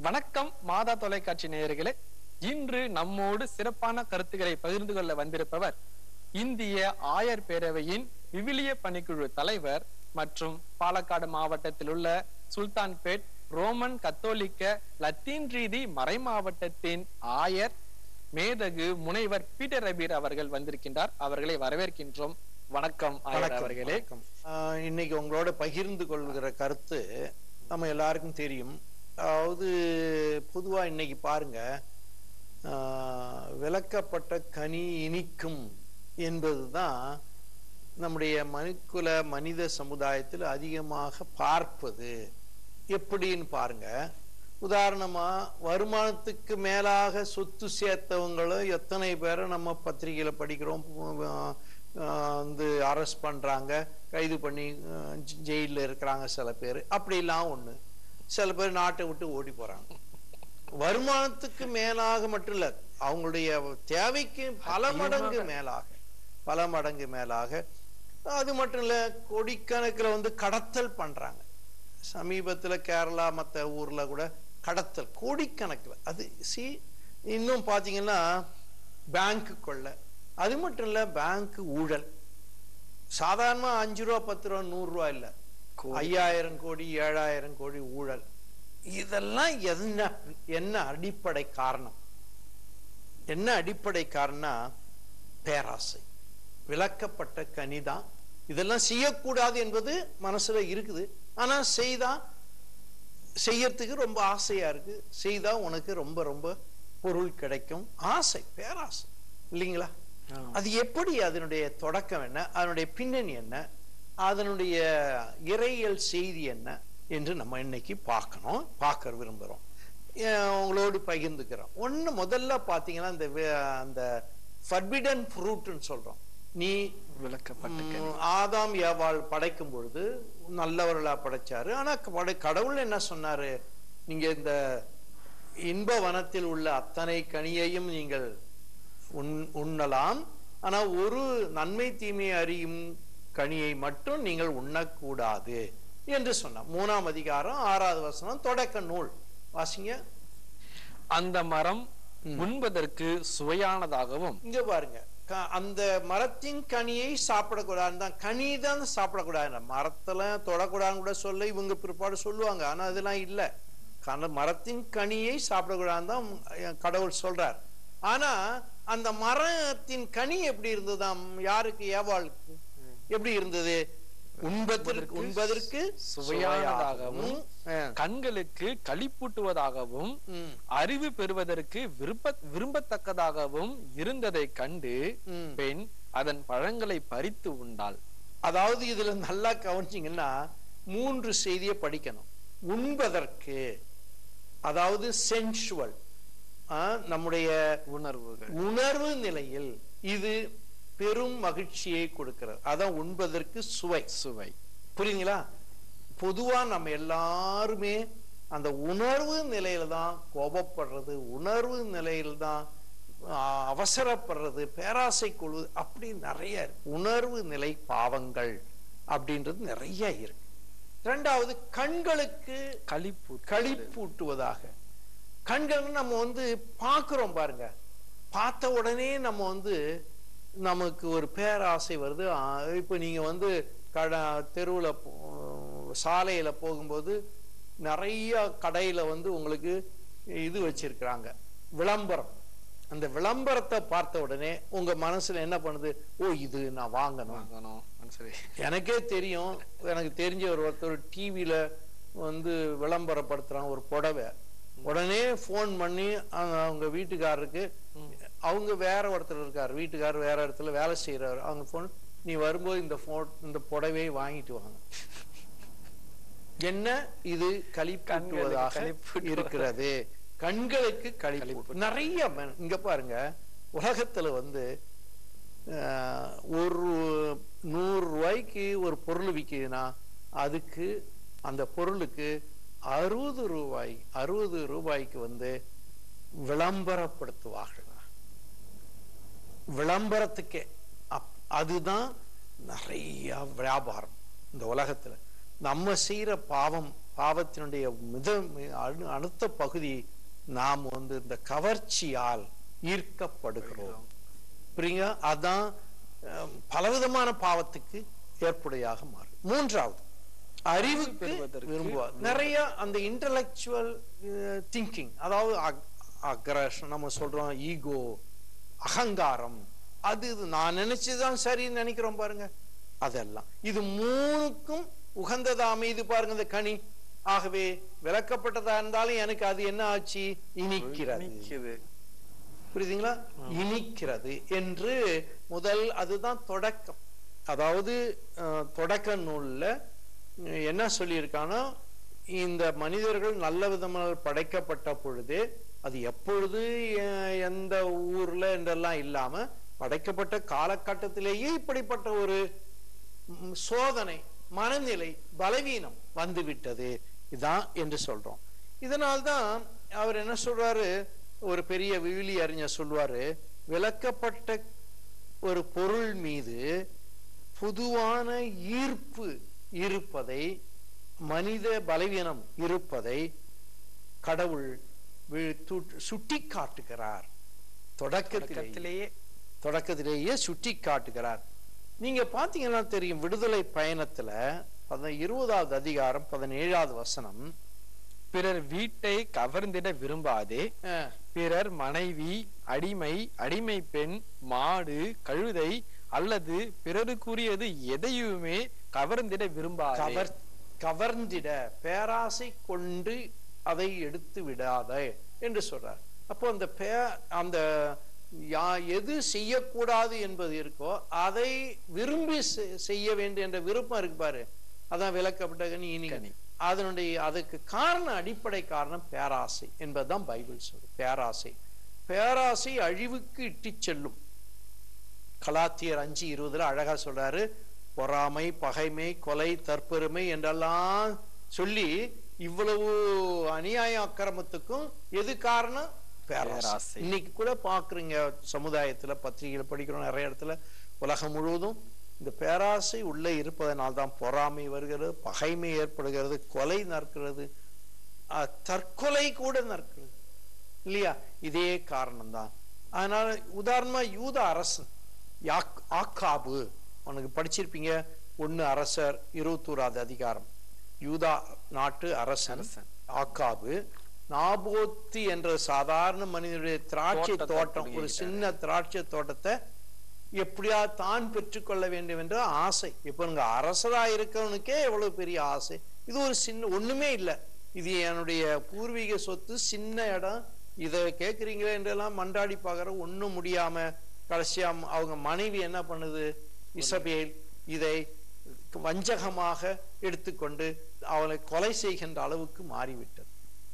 வணக்கம் மாதா தொலைக்காட்சி நேயர்களே இன்று நம்மோடு சிறப்பான கருத்துக்களை பகிர்ந்து கொள்ள வந்திருப்பவர் இந்திய ஆயர் பேரவையின் விவிலிய பணிக்குழு தலைவர் மற்றும் பாலக்காடு மாவட்டத்தில் உள்ள சுல்தான்பேட் ரோமன் கத்தோலிக்க லத்தீன் ரீதி மறை மாவட்டத்தின் ஆயர் மேதகு முனைவர் பீட்டர் ரபீர் அவர்கள் வந்திருக்கின்றார் அவர்களை வரவேற்கின்றோம் வணக்கம் ஆயர் வணக்கம், அவர்களே வணக்கம். ஆஹ் இன்னைக்கு உங்களோட பகிர்ந்து கொள்கிற கருத்து நம்ம எல்லாருக்கும் தெரியும் அதாவது பொதுவா இன்னைக்கு பாருங்க ஆஹ் விளக்கப்பட்ட கனி இனிக்கும் என்பதுதான் நம்முடைய மனுக்குல மனித சமுதாயத்தில் அதிகமாக பார்ப்பது எப்படின்னு பாருங்க உதாரணமா வருமானத்துக்கு மேலாக சொத்து சேர்த்தவங்களும் எத்தனை பேரை நம்ம பத்திரிகையில படிக்கிறோம் ஆஹ் ஆஹ் வந்து அரெஸ்ட் பண்றாங்க கைது பண்ணி ஆஹ் ஜெ- ஜெயில்ல இருக்கிறாங்க சில பேர் அப்படிலாம் ஒண்ணு சில பேர் நாட்டை விட்டு ஓடி போறாங்க வருமானத்துக்கு மேலாக மட்டும் இல்ல அவங்களுடைய தேவைக்கு பல மடங்கு மேலாக பல மடங்கு மேலாக அது மட்டும் இல்ல கோடிக்கணக்கில் வந்து கடத்தல் பண்றாங்க சமீபத்துல கேரளா மத்த ஊர்ல கூட கடத்தல் கோடிக்கணக்கில் அது சி இன்னும் பாத்தீங்கன்னா பேங்க் கொள்ளை அது மட்டும் இல்ல பேங்க் ஊழல் சாதாரணமா அஞ்சு ரூபா பத்து ரூபா நூறு ரூபா இல்ல ஐயாயிரம் கோடி ஏழாயிரம் கோடி ஊழல் இதெல்லாம் என்ன என்ன அடிப்படை காரணம் என்ன அடிப்படை காரணம் பேராசை விளக்கப்பட்ட கனிதான் இதெல்லாம் செய்யக்கூடாது என்பது மனசுல இருக்குது ஆனா செய்தா செய்யறதுக்கு ரொம்ப ஆசையா இருக்கு செய்தா உனக்கு ரொம்ப ரொம்ப பொருள் கிடைக்கும் ஆசை பேராசை இல்லைங்களா அது எப்படி அதனுடைய தொடக்கம் என்ன அதனுடைய பின்னணி என்ன அதனுடைய இறையியல் செய்தி என்ன என்று நம்ம இன்னைக்கு பார்க்கணும் பார்க்க விரும்புகிறோம் அஹ் உங்களோடு பகிர்ந்துக்கிறோம் ஒண்ணு முதல்ல பார்த்தீங்கன்னா இந்த வே- அந்த ஃபர்பிடன் ஃப்ரூட்னு சொல்றோம் நீ விளக்கப்பட்ட ம், ஆதாம் ஏவாள் படைக்கும் பொழுது நல்லவர்களா படைச்சாரு ஆனா படை- கடவுள் என்ன சொன்னாரு நீங்க இந்த இன்ப வனத்தில் உள்ள அத்தனை கனியையும் நீங்கள் உண்- உண்ணலாம் ஆனா ஒரு நன்மை தீமை அறியும் கனியை மட்டும் நீங்கள் உண்ணக்கூடாது என்று சொன்னார் மூணாம் அதிகாரம் ஆறாவது வசனம் தொடக்க நூல் வாசிங்க அந்த மரம் உண்பதற்கு சுவையானதாகவும் இங்க பாருங்க க- அந்த மரத்தின் கனியை சாப்பிடக்கூடாது தான் கனி தான் சாப்பிடக்கூடாது மரத்துல தொடக்கூடாதுன்னு கூட சொல்ல இவங்க பிற்பாடு சொல்லுவாங்க ஆனா அதெல்லாம் இல்ல கன மரத்தின் கனியை சாப்பிடக்கூடாதுன்னு தான் கடவுள் சொல்றார் ஆனா அந்த மரத்தின் கனி எப்படி இருந்ததாம் யாருக்கு ஏவாளுக்கு எப்படி இருந்தது உண்பதற்கு உண்பதற்கு சுவையானதாகவும் சுவையாகவும், கண்களுக்கு களிப்பூட்டுவதாகவும் ம், அறிவு பெறுவதற்கு விருப்ப விரும்பத்தக்கதாகவும் இருந்ததை கண்டு ம். பெண் அதன் பழங்களை பறித்து உண்டாள் அதாவது இதுல நல்லா கவனிச்சீங்கன்னா மூன்று செய்தியை படிக்கணும் உண்பதற்கு அதாவது சென்சுவல் நம்முடைய உணர்வுகள் உணர்வு நிலையில் இது பெரும் மகிழ்ச்சியை கொடுக்கிறது அதான் உண்பதற்கு சுவை சுவை புரியுங்களா பொதுவா நம்ம எல்லாருமே அந்த உணர்வு நிலையில தான் கோபப்படுறது உணர்வு நிலையில தான் ஆஹ், அவசரப்படுறது பேராசை கொள்வது அப்படி நிறைய இருக்கு. உணர்வு நிலை பாவங்கள் அப்படின்றது நிறைய இருக்கு ரெண்டாவது கண்களுக்கு களிப்பு களிப்பூட்டுவதாக கண்கள் நம்ம வந்து பார்க்கிறோம் பாருங்க பார்த்த உடனே நம்ம வந்து நமக்கு ஒரு பேராசை வருது ஆ, இப்ப நீங்க வந்து கட தெருவுல போ- சாலையில போகும்போது நிறைய கடையில வந்து உங்களுக்கு இது வச்சிருக்கிறாங்க விளம்பரம் அந்த விளம்பரத்தை பார்த்த உடனே உங்க மனசுல என்ன பண்ணுது ஓ இது நான் வாங்கணும் வாங்கணும் சரி எனக்கே தெரியும் எனக்கு தெரிஞ்ச ஒரு ஒருத்தர் டிவியில வந்து விளம்பரப்படுத்துறான் ஒரு புடவை உடனே ஃபோன் பண்ணி அவங்க அவங்க வீட்டுக்காரருக்கு அவங்க வேற ஒருத்தர் இருக்காரு வீட்டுக்காரர் வேற இடத்துல வேலை செய்யறாரு அவங்க ஃபோன் நீ வரும்போது இந்த ஃபோ இந்த புடவையை வாங்கிட்டு வாங்க என்ன இது களிப்பூட்டுவதாக களிப்பூட்டுவதாக. இருக்கிறது கண்களுக்கு களிப்பு நிறைய ம- இங்க பாருங்க உலகத்துல வந்து அஹ், ஒரு நூறு ரூபாய்க்கு ஒரு பொருள் விற்கிதுன்னா அதுக்கு அந்த பொருளுக்கு அறுபது ரூபாய் அறுபது ரூபாய்க்கு வந்து விளம்பரப்படுத்துவார்கள் விளம்பரத்துக்கே அப்- அதுதான் நிறைய வியாபாரம் இந்த உலகத்துல நம்ம செய்யற பாவம் பாவத்தினுடைய மித அணு- அடுத்த பகுதி நாம் வந்து இந்த கவர்ச்சியால் ஈர்க்கப்படுகிறோம் புரியுங்க அதான் அஹ், பலவிதமான பாவத்துக்கு ஏற்புடையாக மாறும் மூன்றாவது அறிவுக்கு பெறுவதற்கு விரும்புவார் நிறைய அந்த இன்டலெக்சுவல் திங்கிங் அதாவது அக்ரஷன் நம்ம சொல்றோம் ஈகோ அகங்காரம் அது இது நான் நினைச்சுதான் சரின்னு நினைக்கிறோம் பாருங்க அதெல்லாம் இது மூணுக்கும் உகந்ததாமே இது பாருங்க இந்த கனி ஆகவே விளக்கப்பட்டதா இருந்தாலும் எனக்கு அது என்ன ஆச்சு இனிக்கிறது நிக்குது. புரியுதுங்களா இனிக்கிறது என்று முதல் அதுதான் தொடக்கம் அதாவது அஹ், தொடக்க நூல்ல அஹ், என்ன சொல்லியிருக்கானா இந்த மனிதர்கள் நல்ல விதமாக படைக்கப்பட்ட பொழுது அது எப்பொழுது எ- எந்த ஊர்ல என்றெல்லாம் இல்லாம படைக்கப்பட்ட காலகட்டத்திலேயே இப்படிப்பட்ட ஒரு ம், சோதனை மனநிலை பலவீனம் வந்துவிட்டது இதான் என்று சொல்றோம் இதனால்தான் அவர் என்ன சொல்றாரு ஒரு பெரிய விவிலி அறிஞர் சொல்வாரு விளக்கப்பட்ட ஒரு பொருள் மீது பொதுவான ஈர்ப்பு இருப்பதை மனித பலவீனம் இருப்பதை கடவுள் சுட்டி காட்டுகிறார் தொடக்கத்திலேயே தொடக்கத்திலேயே தொடக்கத்திலேயே சுட்டி காட்டுகிறார் நீங்க பாத்தீங்கன்னா தெரியும் விடுதலை பயணத்துல பத- இருபதாவது அதிகாரம் பதினேழாவது வசனம் பிறர் வீட்டை கவர்ந்திட விரும்பாதே அஹ், பிறர் மனைவி அடிமை அடிமை பெண் மாடு கழுதை அல்லது பிறருக்குரியது எதையுமே கவர்ந்திட விரும்பாதே கவர் கவர்ந்திட பேராசை கொண்டு அதை எடுத்து விடாதே என்று சொல்றார் அப்போ அந்த பே அந்த யா எது செய்யக்கூடாது என்பது இருக்கோ அதை விரும்பி செ- செய்ய வேண்டும் என்ற விருப்பம் இருக்கு பாரு அதான் விளக்கப்பட்ட கனி இனி கனி. அதனுடைய அதுக்கு காரணம் அடிப்படை காரணம் பேராசை என்பதுதான் பைபிள் சொல்லு பேராசை பேராசை அழிவுக்கு இட்டுச் செல்லும் கலாத்தியர் அஞ்சு இருபதுல அழகா சொல்றாரு பொறாமை பகைமை கொலை தற்பெருமை என்றெல்லாம் சொல்லி இவ்வளவு அநியாய அக்கிரமத்துக்கும் எது காரணம் பேராசை பேராசை. இன்னைக்கு கூட பாக்குறீங்க சமுதாயத்துல பத்திரிகைகள் படிக்கிறோம் நிறைய இடத்துல உலகம் முழுவதும் இந்த பேராசை உள்ளே இருப்பதனால் தான் பொறாமை வருகிறது பகைமை ஏற்படுகிறது கொலை நடக்கிறது அஹ், தற்கொலை கூட நடக்கிறது இல்லையா இதே காரணம்தான் அதனால உதாரணமா யூத அரசன் யாக் ஆக்காபு உனக்கு படிச்சிருப்பீங்க ஒண்ணு அரசர் இருபத்தோராது அதிகாரம் யூதா நாட்டு அரசன் அரசன். ஆக்காபு நாபோத்து என்ற சாதாரண மனிதனுடைய திராட்சை தோட்டத்தை தோட்டம் ஒரு பிடுங்கிட்டாரு. சின்ன திராட்சை தோட்டத்தை எப்படியா தான் பெற்றுக்கொள்ள வேண்டும் என்ற ஆசை இப்ப நீங்க அரசரா இருக்கவனுக்கே எவ்வளவு பெரிய ஆசை இது ஒரு சின்ன ஒண்ணுமே இல்லை இது என்னுடைய பூர்வீக சொத்து சின்ன இடம் இதை கேட்குறீங்களே என்றெல்லாம் மன்றாடி பார்க்குற ஒண்ணும் முடியாம கடைசியா அவங்க மனைவி என்ன பண்ணுது இசபேல் இதை வஞ்சகமாக எடுத்துக்கொண்டு அவளை கொலை செய்கின்ற அளவுக்கு மாறிவிட்டது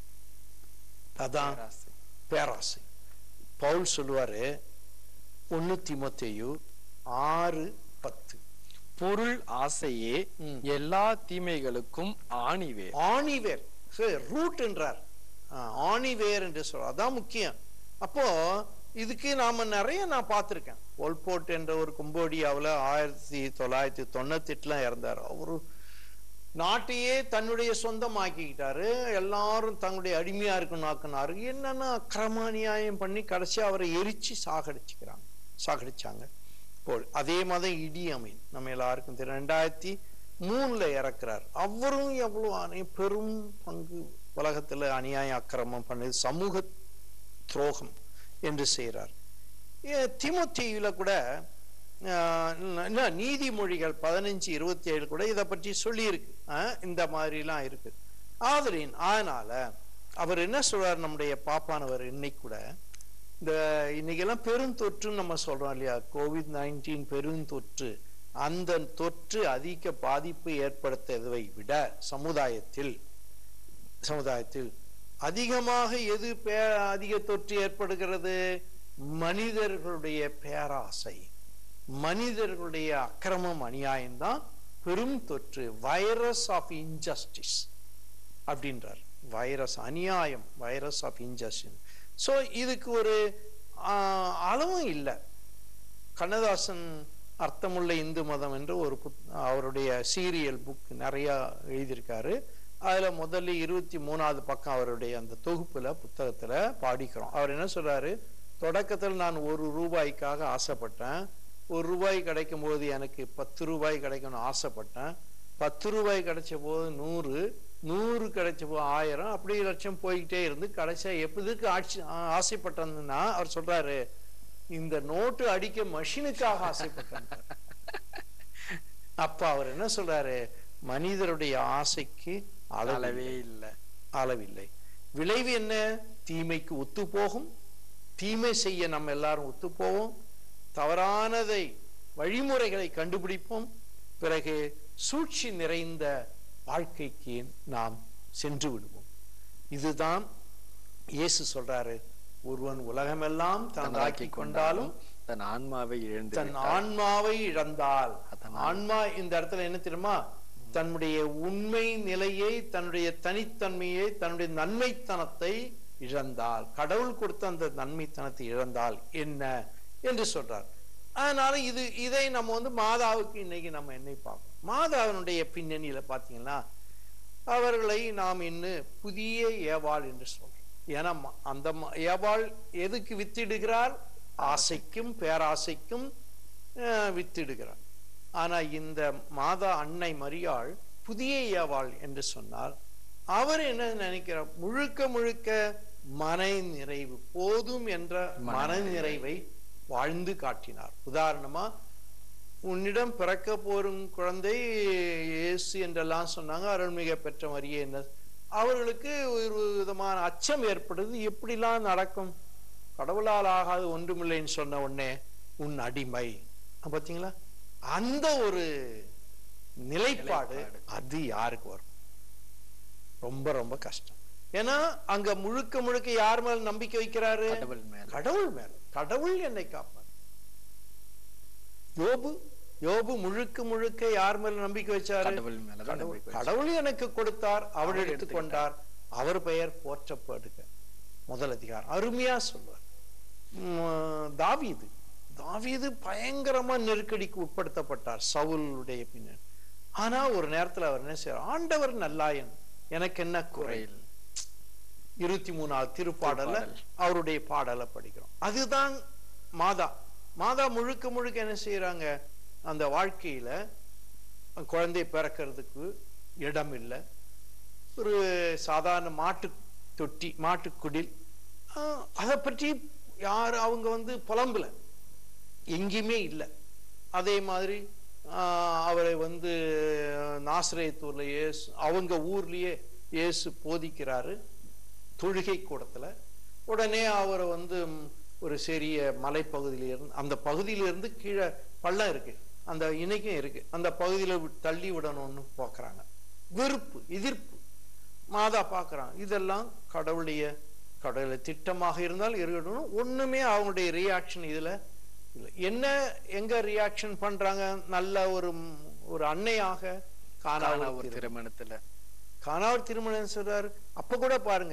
அதான் பேராசை. பேராசை பவுல் சொல்லுவாரு ஒண்ணு தீமோத்தேயு ஆறு பத்து பொருள் ஆசையே ம். எல்லா தீமைகளுக்கும் ஆணிவே ஆணிவேர் ரூட் என்றார் ஆஹ், ஆணிவேர் என்று சொல்ற அதான் முக்கியம் அப்போ இதுக்கு நாம நிறைய நான் பார்த்திருக்கேன் ஒல்போர்ட் என்ற ஒரு கும்போடியாவுல ஆயிரத்தி தொள்ளாயிரத்தி தொண்ணூத்தி எட்டுல இறந்தார் அவரு நாட்டையே தன்னுடைய சொந்தமாக்கிக்கிட்டாரு எல்லாரும் தங்களுடைய அடிமையா இருக்கணும் ஆக்குனாரு என்னன்னா அக்கிரமானியாயம் பண்ணி கடைசி அவரை எரிச்சு சாகடிச்சுக்கிறாங்க சாகடிச்சாங்க போல் அதே மாதிரி இடி அமீன் நம்ம எல்லாருக்கும் தெரியும் ரெண்டாயிரத்தி மூணுல இறக்குறார் அவரும் எவ்வளவு அநே- பெரும் பங்கு உலகத்துல அநியாய அக்கிரமம் பண்ணது சமூக துரோகம் என்று செய்கிறார் திமுத்தியில கூட ஆஹ், என்ன, நீதிமொழிகள் பதினஞ்சு இருபத்தி ஏழு கூட இதை பற்றி சொல்லியிருக்கு ஆஹ், இந்த மாதிரிலாம் இருக்கு ஆதலின் அதனால அவர் என்ன சொல்றார் நம்முடைய பாப்பானவர் இன்னைக்கு கூட இந்த இன்னைக்கெல்லாம் பெருந்தொற்றுன்னு நம்ம சொல்றோம் இல்லையா கோவிட் நைன்டீன் பெருந்தொற்று அந்த தொற்று அதிக பாதிப்பு ஏற்படுத்துவதை விட சமுதாயத்தில் சமுதாயத்தில் அதிகமாக எது பே அதிக தொற்று ஏற்படுகிறது மனிதர்களுடைய பேராசை மனிதர்களுடைய அக்கிரமம் அநியாயம்தான் பெரும் தொற்று வைரஸ் ஆஃப் இன்ஜஸ்டிஸ் அப்படின்றார் வைரஸ் அநியாயம் வைரஸ் ஆஃப் இன்ஜஸ்டிஸ் ஸோ இதுக்கு ஒரு ஆஹ், அளவும் இல்லை கண்ணதாசன் அர்த்தமுள்ள இந்து மதம் என்று ஒரு புத் அவருடைய சீரியல் புக் நிறைய எழுதியிருக்காரு அதுல முதல்ல இருபத்தி மூணாவது பக்கம் அவருடைய அந்த தொகுப்புல புத்தகத்துல பாடிக்கிறோம் அவர் என்ன சொல்றாரு தொடக்கத்தில் நான் ஒரு ரூபாய்க்காக ஆசைப்பட்டேன் ஒரு ரூபாய் கிடைக்கும் போது எனக்கு பத்து ரூபாய் கிடைக்கணும்னு ஆசைப்பட்டேன் பத்து ரூபாய் கிடைச்ச போது நூறு நூறு கிடைச்ச போது ஆயிரம் அப்படி லட்சம் போய்கிட்டே இருந்து கடைசியா எப்பதுக்கு ஆட்சி ஆ- ஆசைப்பட்டேன்னா அவர் சொல்றாரு இந்த நோட்டு அடிக்க மஷினுக்காக ஆசைப்பட்டேன் அப்ப அவர் என்ன சொல்றாரு மனிதருடைய ஆசைக்கு அளவே அளவே இல்லை அளவில்லை விளைவு என்ன தீமைக்கு ஒத்து போகும் தீமை செய்ய நம்ம எல்லாரும் ஒத்து போவோம் தவறானதை வழிமுறைகளை கண்டுபிடிப்போம் பிறகு சூழ்ச்சி நிறைந்த வாழ்க்கைக்கு நாம் சென்று விடுவோம் இதுதான் இயேசு சொல்றாரு ஒருவன் உலகமெல்லாம் தனதாக்கி கொண்டாலும் தன் ஆன்மாவை இழந்து தன் விட்டால் ஆன்மாவை இழந்தால் அதனால் ஆன்மா இந்த இடத்துல என்ன தெரியுமா தன்னுடைய உண்மை நிலையை தன்னுடைய தனித்தன்மையை தன்னுடைய நன்மைத்தனத்தை இழந்தால் கடவுள் கொடுத்த அந்த நன்மைத்தனத்தை இழந்தால் என்ன என்று சொல்றார் அதனால இது இதை நம்ம வந்து மாதாவுக்கு இன்னைக்கு நம்ம என்னை பார்க்கணும் மாதாவினுடைய பின்னணியில பாத்தீங்கன்னா அவர்களை நாம் இன்னும் புதிய ஏவாள் என்று சொல்றோம் ஏன்னா ம- அந்த ம- ஏவாள் எதுக்கு வித்திடுகிறார் ஆசைக்கும் பேராசைக்கும் அஹ், வித்திடுகிறார் ஆனா இந்த மாதா அன்னை மரியாள் புதிய ஏவாள் என்று சொன்னால் அவர் என்ன நினைக்கிறார் முழுக்க முழுக்க மன நிறைவு போதும் என்ற மன நிறைவை வாழ்ந்து காட்டினார் உதாரணமா உன்னிடம் பிறக்க போரும் குழந்தை இயேசு என்றெல்லாம் சொன்னாங்க அருள்மிக பெற்ற மரியே என்ன அவர்களுக்கு ஒரு விதமான அச்சம் ஏற்படுது எப்படிலாம் நடக்கும் கடவுளால் ஆகாது ஒன்றுமில்லைன்னு சொன்ன உடனே உன் அடிமை அஹ் பாத்தீங்களா அந்த ஒரு நிலைப்பாடு நிலைப்பாடு. அது யாருக்கு வரும் ரொம்ப ரொம்ப கஷ்டம் ஏன்னா அங்க முழுக்க முழுக்க யார் மேல நம்பிக்கை வைக்கிறாரு கடவுள் மேல கடவுள் மேல கடவுள் என்னை காப்பார் யோபு யோபு முழுக்க முழுக்க யார் மேல நம்பிக்கை வச்சாரு கடவுள் மேலதான் கடவுள் நம்பிக்கை வச்சார். கடவுள் எனக்கு கொடுத்தார் அவர் அவர் எடுத்துக்கொண்டார் அவர் பெயர் போற்றப்படுக முதல் அதிகாரம் அருமையா சொல்வார் உம், தாவீது தாவீது பயங்கரமா நெருக்கடிக்கு உட்படுத்தப்பட்டார் சவுலுடைய பின்னர் ஆனா ஒரு நேரத்துல அவர் என்ன செய்யறார் ஆண்டவர் நல்லாயன் எனக்கு என்ன குறை குறையில் இருபத்தி மூணாவது திருப்பாடல்ல திருப்பாடல். அவருடைய பாடலை படிக்கிறோம் அதுதான் மாதா மாதா முழுக்க முழுக்க என்ன செய்யறாங்க அந்த வாழ்க்கையில குழந்தை பிறக்கிறதுக்கு இடம் இல்லை ஒரு சாதாரண மாட்டு தொட்டி மாட்டுக்குடில் ஆஹ், அதை பற்றி யார் அவங்க வந்து புலம்பல எங்கேயுமே இல்லை அதே மாதிரி ஆஹ், அவரை வந்து நாசிரியத்தூர்ல இயேசு அவங்க ஊர்லயே இயேசு போதிக்கிறாரு தொழுகை கூடத்துல உடனே அவரை வந்து ம், ஒரு சிறிய மலைப்பகுதியில இருந்து அந்த பகுதியில இருந்து கீழே பள்ளம் இருக்கு அந்த இன்னைக்கும் இருக்கு அந்த பகுதியில வி- தள்ளி விடணும்னு பார்க்கறாங்க வெறுப்பு எதிர்ப்பு மாதா பார்க்கறாங்க இதெல்லாம் கடவுளுடைய கடவுளை திட்டமாக இருந்தால் இருக்கணும் ஒண்ணுமே அவங்களுடைய ரியாக்ஷன் இதுல இல்லை என்ன எங்க ரியாக்ஷன் பண்றாங்க நல்ல ஒரு ம், ஒரு அன்னையாக காணா காணாமல் ஒரு திரு- திருமணத்துல காணாவர் திருமணம் சொல்றாரு அப்ப கூட பாருங்க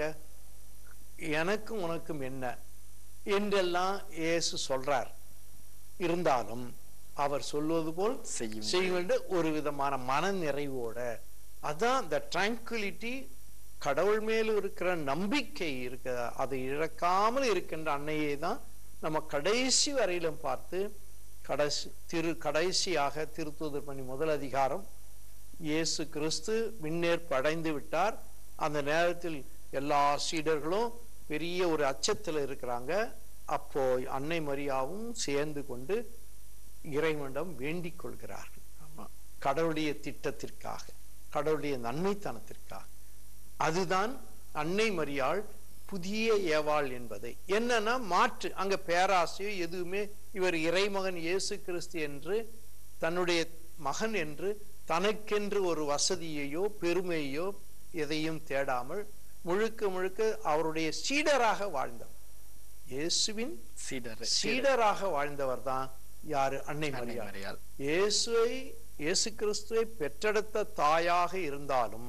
எனக்கும் உனக்கும் என்ன என்றெல்லாம் இயேசு சொல்றார் இருந்தாலும் அவர் சொல்வது போல் செய்யும் செய்ய வேண்டும் ஒரு விதமான மன நிறைவோட அதான் the tranquility கடவுள் மேல் இருக்கிற நம்பிக்கை இருக்க அதை இழக்காமல் இருக்கின்ற அன்னையை தான் நம்ம கடைசி வரையிலும் பார்த்து கடைசி திரு கடைசியாக திருத்தூதர் பணி முதல் அதிகாரம் இயேசு கிறிஸ்து விண்ணேற்பு அடைந்து விட்டார் அந்த நேரத்தில் எல்லா சீடர்களும் பெரிய ஒரு அச்சத்துல இருக்கிறாங்க அப்போ அன்னை மரியாவும் சேர்ந்து கொண்டு இறைவனிடம் வேண்டிக் கொள்கிறார்கள் ஆமா கடவுளுடைய திட்டத்திற்காக கடவுளுடைய நன்மைத்தனத்திற்காக அதுதான் அன்னை மரியாள் புதிய ஏவாள் என்பதை என்னன்னா மாற்று அங்க பேராசையோ எதுவுமே இவர் இறைமகன் இயேசு கிறிஸ்து என்று தன்னுடைய மகன் என்று தனக்கென்று ஒரு வசதியையோ பெருமையோ எதையும் தேடாமல் முழுக்க முழுக்க அவருடைய சீடராக வாழ்ந்தவர் இயேசுவின் சீடர் சீடராக வாழ்ந்தவர் தான் யாரு அன்னை அன்னை மரியாள் மரியாள் இயேசுவை இயேசு கிறிஸ்துவை பெற்றெடுத்த தாயாக இருந்தாலும்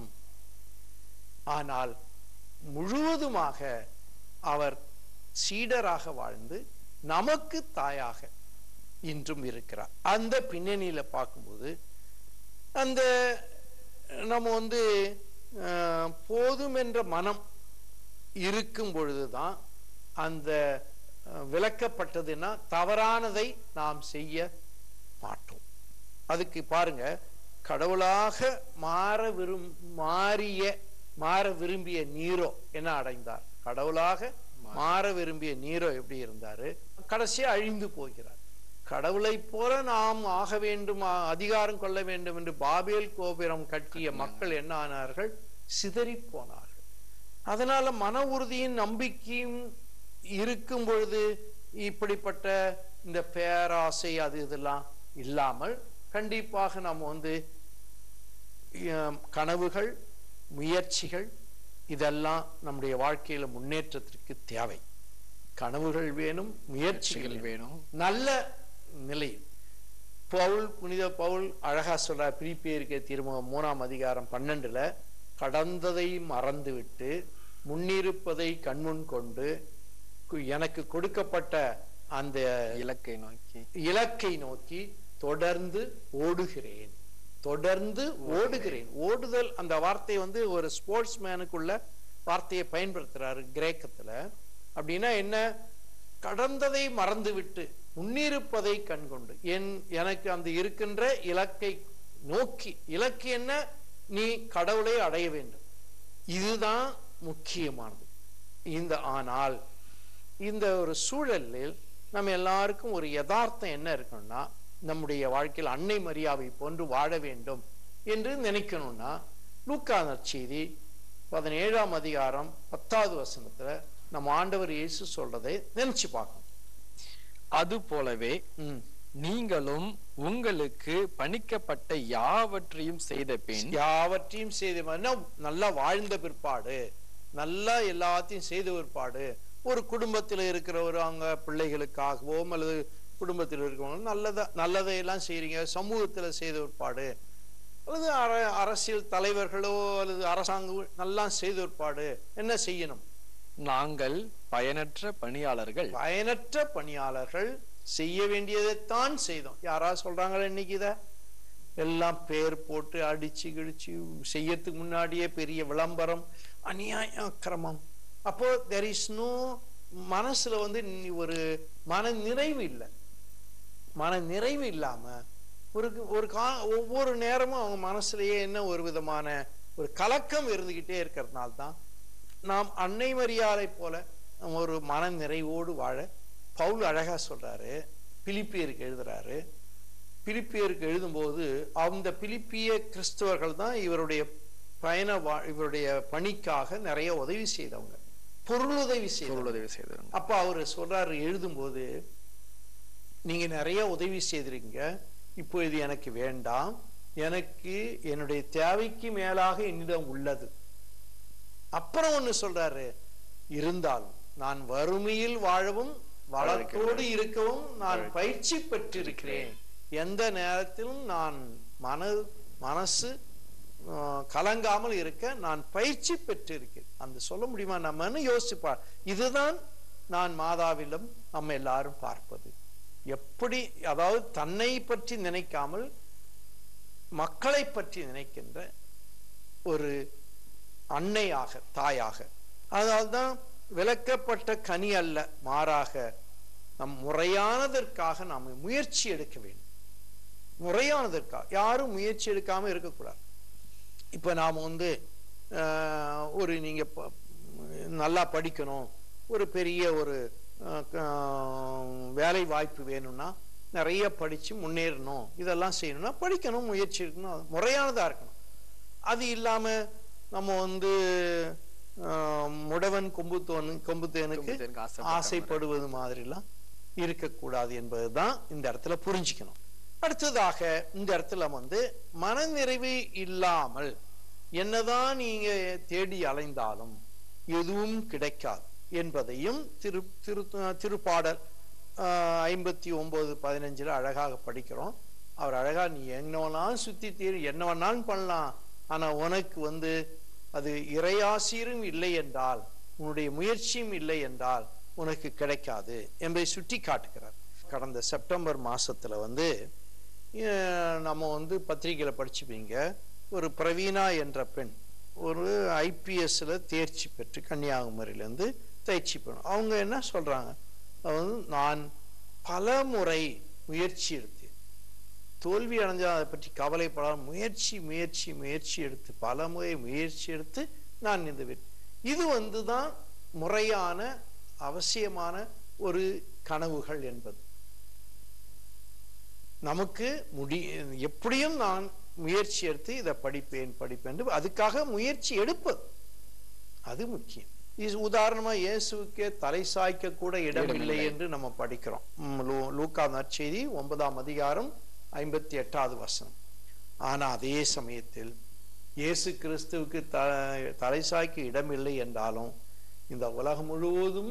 ஆனால் முழுவதுமாக அவர் சீடராக வாழ்ந்து நமக்கு தாயாக இன்றும் இருக்கிறார் அந்த பின்னணியில பார்க்கும்போது அந்த நம்ம வந்து அஹ், போதும் என்ற மனம் இருக்கும் பொழுதுதான் அந்த அஹ், விளக்கப்பட்டதுன்னா தவறானதை நாம் செய்ய மாட்டோம் அதுக்கு பாருங்க கடவுளாக மாற விரும் மாறிய மாற விரும்பிய நீரோ என்ன அடைந்தார் கடவுளாக மாற விரும்பிய நீரோ எப்படி இருந்தாரு கடைசியா அழிந்து போகிறார் கடவுளைப் போல நாம் ஆக வேண்டும் ஆ- அதிகாரம் கொள்ள வேண்டும் என்று பாபேல் கோபுரம் கட்டிய மக்கள் என்ன ஆனார்கள் சிதறி போனார்கள் அதனால மன உறுதியும் நம்பிக்கையும் இருக்கும் பொழுது இப்படிப்பட்ட இந்த பேராசை அது இதெல்லாம் இல்லாமல் கண்டிப்பாக நாம் வந்து அஹ், கனவுகள் முயற்சிகள் இதெல்லாம் நம்முடைய வாழ்க்கையில முன்னேற்றத்திற்கு தேவை கனவுகள் வேணும் முயற்சிகள் முயற்சிகள் வேணும் வேணும் நல்ல நிலை பவுல் புனித பவுல் அழகா சொல்றார் பிரிப்பியருக்கு திருமுகம் மூணாம் அதிகாரம் பன்னெண்டுல கடந்ததை மறந்துவிட்டு முன்னிருப்பதை கண்முன் கொண்டு கு- எனக்கு கொடுக்கப்பட்ட அந்த இலக்கை நோக்கி இலக்கை நோக்கி தொடர்ந்து ஓடுகிறேன் தொடர்ந்து ஓடுகிறேன் ஓடுதல் அந்த வார்த்தை வந்து ஒரு ஸ்போர்ட்ஸ் மேனுக்குள்ள வார்த்தையை பயன்படுத்துறாரு கிரேக்கத்துல அப்படின்னா என்ன கடந்ததை மறந்துவிட்டு முன்னிருப்பதை கண்கொண்டு என் எனக்கு அந்த இருக்கின்ற இலக்கை நோக்கி இலக்கு என்ன நீ கடவுளை அடைய வேண்டும் இதுதான் முக்கியமானது இந்த ஆனால் இந்த ஒரு சூழலில் நம்ம எல்லாருக்கும் ஒரு யதார்த்தம் என்ன இருக்கணும்னா நம்முடைய வாழ்க்கையில் அன்னை மரியாவை போன்று வாழ வேண்டும் என்று நினைக்கணும்னா லூக்கா நற்செய்தி பதினேழாம் அதிகாரம் பத்தாவது வசனத்துல நம்ம ஆண்டவர் இயேசு சொல்றதை நினைச்சு பார்க்கணும் அது போலவே ம். நீங்களும் உங்களுக்கு பணிக்கப்பட்ட யாவற்றையும் செய்த பின் யாவற்றையும் செய்த மாதிரினா நல்லா வாழ்ந்த பிற்பாடு நல்லா எல்லாத்தையும் செய்த பிற்பாடு ஒரு குடும்பத்தில் இருக்கிறவர் அங்க பிள்ளைகளுக்காகவோ அல்லது குடும்பத்தில் இருக்கிறவங்க நல்லதா நல்லதையெல்லாம் செய்றீங்க சமூகத்துல செய்த பிற்பாடு அல்லது அர அரசியல் தலைவர்களோ அல்லது அரசாங்கம் நல்லா செய்த பிற்பாடு என்ன செய்யணும் நாங்கள் பயனற்ற பணியாளர்கள் பயனற்ற பணியாளர்கள் செய்ய வேண்டியதைத்தான் செய்தோம் யாராவது சொல்றாங்களா இன்னைக்கு இத எல்லாம் பேர் போட்டு அடிச்சு கிடிச்சு செய்யறதுக்கு முன்னாடியே பெரிய விளம்பரம் அநியாய அக்கிரமம் அப்போ தெர் இஸ் நோ மனசுல வந்து நீ ஒரு மன நிறைவு இல்லை மன நிறைவு இல்லாம ஒரு ஒரு கா ஒவ்வொரு நேரமும் அவங்க மனசுலயே என்ன ஒரு விதமான ஒரு கலக்கம் இருந்துகிட்டே இருக்கிறதுனால தான் நாம் அன்னை மரியாதை போல நம்ம ஒரு மன நிறைவோடு வாழ பவுல் அழகா சொல்றாரு பிலிப்பியருக்கு எழுதுறாரு பிலிப்பியருக்கு எழுதும்போது அந்த பிலிப்பிய கிறிஸ்தவர்கள் தான் இவருடைய பயண வா- இவருடைய பணிக்காக நிறைய உதவி செய்தவங்க பொருளுதவி செய்தவங்க பொருளுதவி செய்தவங்க அப்ப அவரு சொல்றாரு எழுதும்போது நீங்க நிறைய உதவி செய்திருக்கீங்க இப்போ இது எனக்கு வேண்டாம் எனக்கு என்னுடைய தேவைக்கு மேலாக என்னிடம் உள்ளது அப்புறம் ஒண்ணு சொல்றாரு இருந்தாலும் நான் வறுமையில் வாழவும் வளத்தோடு இருக்கவும் நான் பயிற்சி பெற்றிருக்கிறேன் எந்த நேரத்திலும் நான் மன மனசு ஆஹ், கலங்காமல் இருக்க நான் பயிற்சி பெற்றிருக்கிறேன் அந்த சொல்ல முடியுமா நம்மன்னு யோசிப்பா இதுதான் நான் மாதாவிலும் நம்ம எல்லாரும் பார்ப்பது எப்படி அதாவது தன்னை பற்றி நினைக்காமல் மக்களை பற்றி நினைக்கின்ற ஒரு அன்னையாக தாயாக அதனால்தான் விளக்கப்பட்ட கனி அல்ல மாறாக நம் முறையானதற்காக நாம் முயற்சி எடுக்க வேண்டும் முறையானதற்காக யாரும் முயற்சி எடுக்காம இருக்கக்கூடாது இப்ப நாம வந்து ஆஹ், ஒரு நீங்க ப- நல்லா படிக்கணும் ஒரு பெரிய ஒரு ஆஹ், க- வேலை வாய்ப்பு வேணும்னா நிறைய படிச்சு முன்னேறணும் இதெல்லாம் செய்யணும்னா படிக்கணும் முயற்சி இருக்கணும் அது முறையானதா இருக்கணும் அது இல்லாம நம்ம வந்து ஆஹ், முடவன் கொம்புத்தோன் கொம்புத்தேனுக்கு கொம்புத்தேனுக்கு ஆசைப்பட்டவங்க. ஆசைப்படுவது மாதிரிலாம் இருக்கக்கூடாது என்பதுதான் இந்த இடத்துல புரிஞ்சுக்கணும் அடுத்ததாக இந்த இடத்துல வந்து மனநிறைவு இல்லாமல் என்னதான் நீங்க தேடி அலைந்தாலும் எதுவும் கிடைக்காது என்பதையும் திரு திரு திருப்பாடல் ஆஹ், ஐம்பத்தி ஒன்பது பதினஞ்சுல அழகாக படிக்கிறோம் அவர் அழகா நீ என்ன வேணாலும் சுத்தி தீர் என்ன வேணாலும் பண்ணலாம் ஆனா உனக்கு வந்து அது இறையாசிரும் இல்லை என்றால் உன்னுடைய முயற்சியும் இல்லை என்றால் உனக்கு கிடைக்காது என்பதை சுட்டி காட்டுகிறார் கடந்த செப்டம்பர் மாசத்துல வந்து அஹ், நம்ம வந்து பத்திரிகையில படிச்சுப்பீங்க ஒரு பிரவீனா என்ற பெண் ஒரு ஐபிஎஸ்ல தேர்ச்சி பெற்று கன்னியாகுமரியிலேருந்து தேர்ச்சி பெறும் அவங்க என்ன சொல்றாங்க அவங்க நான் பல முறை முயற்சி எடுத்தேன் தோல்வி அடைஞ்சா அதை பற்றி கவலைப்படாம முயற்சி முயற்சி முயற்சி எடுத்து பல முறை முயற்சி எடுத்து நான் இந்த வெற்றி இது வந்து தான் முறையான அவசியமான ஒரு கனவுகள் என்பது நமக்கு முடி எப்படியும் நான் முயற்சி எடுத்து இதை படிப்பேன் படிப்பேன் என்று அதுக்காக முயற்சி எடுப்பது அது முக்கியம் இது உதாரணமா இயேசுவுக்கே தலை சாய்க்க கூட இடமில்லை இடமில்லை. என்று நம்ம படிக்கிறோம் ம், லூ- லூக்கா நற்செய்தி ஒன்பதாம் அதிகாரம் ஐம்பத்தி எட்டாவது வசனம் ஆனா அதே சமயத்தில் இயேசு கிறிஸ்துவுக்கு த தலை சாய்க்க இடமில்லை என்றாலும் இந்த உலகம் முழுவதும்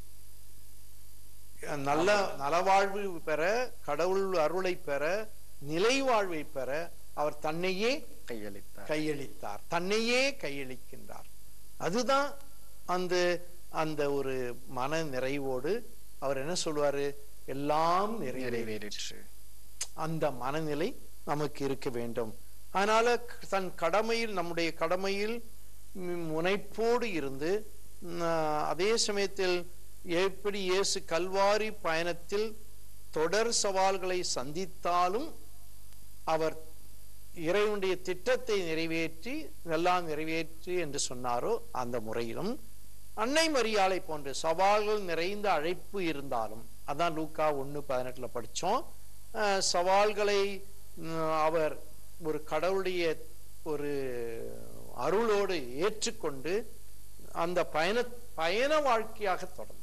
நல்ல நலவாழ்வு பெற கடவுள் அருளை பெற நிலை வாழ்வை பெற அவர் தன்னையே கையளித்தார் கையளித்தார் தன்னையே கையளிக்கின்றார் அதுதான் அந்த அந்த ஒரு மன நிறைவோடு அவர் என்ன சொல்வாரு எல்லாம் நிறைவேறி நிறைவேறிற்று அந்த மனநிலை நமக்கு இருக்க வேண்டும் அதனால க- தன் கடமையில் நம்முடைய கடமையில் ம், முனைப்போடு இருந்து ம், அதே சமயத்தில் எப்படி இயேசு கல்வாரி பயணத்தில் தொடர் சவால்களை சந்தித்தாலும் அவர் இறைவனுடைய திட்டத்தை நிறைவேற்றி எல்லாம் நிறைவேற்றி என்று சொன்னாரோ அந்த முறையிலும் அன்னை மரியாளை போன்ற சவால்கள் நிறைந்த அழைப்பு இருந்தாலும் அதான் லூக்கா ஒண்ணு பதினெட்டுல படிச்சோம் அஹ் சவால்களை உம், அவர் ஒரு கடவுளுடைய ஒரு அருளோடு ஏற்றுக்கொண்டு அந்த பயண பயண வாழ்க்கையாக தொடர்ந்தார்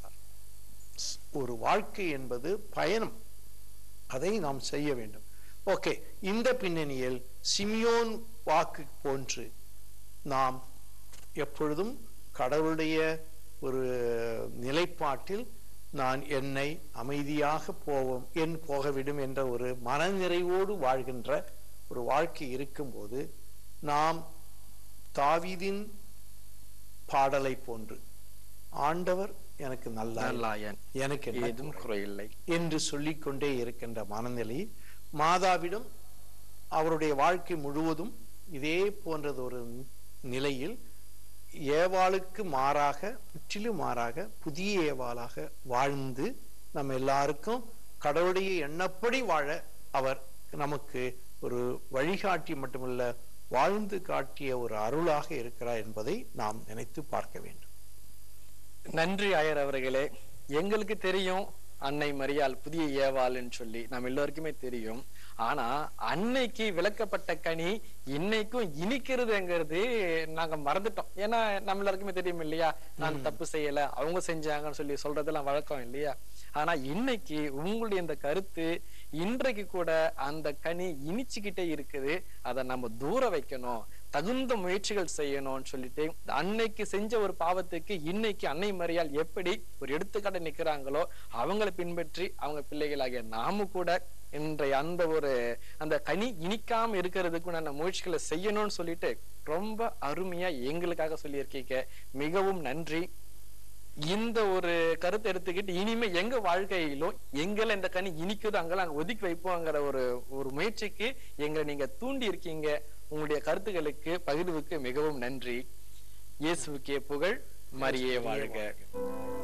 ஒரு வாழ்க்கை என்பது பயணம் அதை நாம் செய்ய வேண்டும் ஓகே இந்த பின்னணியில் சிமியோன் வாக்கு போன்று நாம் எப்பொழுதும் கடவுளுடைய ஒரு நிலைப்பாட்டில் நான் என்னை அமைதியாக போவோம் என் போகவிடும் என்ற ஒரு மனநிறைவோடு வாழ்கின்ற ஒரு வாழ்க்கை இருக்கும்போது நாம் தாவீதின் பாடலை போன்று ஆண்டவர் எனக்கு நல்ல நல்லாயன் எனக்கு என்ன ஏதும் குறையில்லை என்று சொல்லிக்கொண்டே இருக்கின்ற மனநிலை மாதாவிடம் அவருடைய வாழ்க்கை முழுவதும் இதே போன்றது ஒரு நிலையில் ஏவாளுக்கு மாறாக முற்றிலும் மாறாக புதிய ஏவாளாக வாழ்ந்து நம்ம எல்லாருக்கும் கடவுளுடைய எண்ணப்படி வாழ அவர் நமக்கு ஒரு வழிகாட்டி மட்டுமல்ல வாழ்ந்து காட்டிய ஒரு அருளாக இருக்கிறார் என்பதை நாம் நினைத்து பார்க்க வேண்டும் நன்றி ஆயர் அவர்களே எங்களுக்கு தெரியும் அன்னை மரியாள் புதிய ஏவாள்னு சொல்லி நம்ம எல்லோருக்குமே தெரியும் ஆனா அன்னைக்கு விளக்கப்பட்ட கனி இன்னைக்கும் இனிக்கிறதுங்கிறது நாங்க மறந்துட்டோம் ஏன்னா நம்ம எல்லாருக்குமே தெரியும் இல்லையா நான் தப்பு செய்யல அவங்க செஞ்சாங்கன்னு சொல்லி சொல்றதெல்லாம் வழக்கம் இல்லையா ஆனா இன்னைக்கு உங்களுடைய இந்த கருத்து இன்றைக்கு கூட அந்த கனி இனிச்சுக்கிட்டே இருக்குது அதை நம்ம தூர வைக்கணும் தகுந்த முயற்சிகள் செய்யணும்னு சொல்லிட்டு அன்னைக்கு செஞ்ச ஒரு பாவத்துக்கு இன்னைக்கு அன்னை மரியாள் எப்படி ஒரு எடுத்துக்காட்டு நிக்கிறாங்களோ அவங்களை பின்பற்றி அவங்க பிள்ளைகளாகிய நாம கூட இன்றைய அந்த ஒரு அந்த கனி இனிக்காம இருக்கிறதுக்குண்டான முயற்சிகளை செய்யணும்னு சொல்லிட்டு ரொம்ப அருமையா எங்களுக்காக சொல்லியிருக்கீங்க மிகவும் நன்றி இந்த ஒரு கருத்தை எடுத்துக்கிட்டு இனிமே எங்க வாழ்க்கையிலும் எங்களை இந்த கனி இனிக்குதோ அங்கெல்லாம் நாங்க ஒதுக்கி வைப்போங்கிற ஒரு ஒரு முயற்சிக்கு எங்களை நீங்க தூண்டி இருக்கீங்க உங்களுடைய கருத்துக்களுக்கு பகிர்வுக்கு மிகவும் நன்றி இயேசுவுக்கே புகழ் மரியே வாழ்க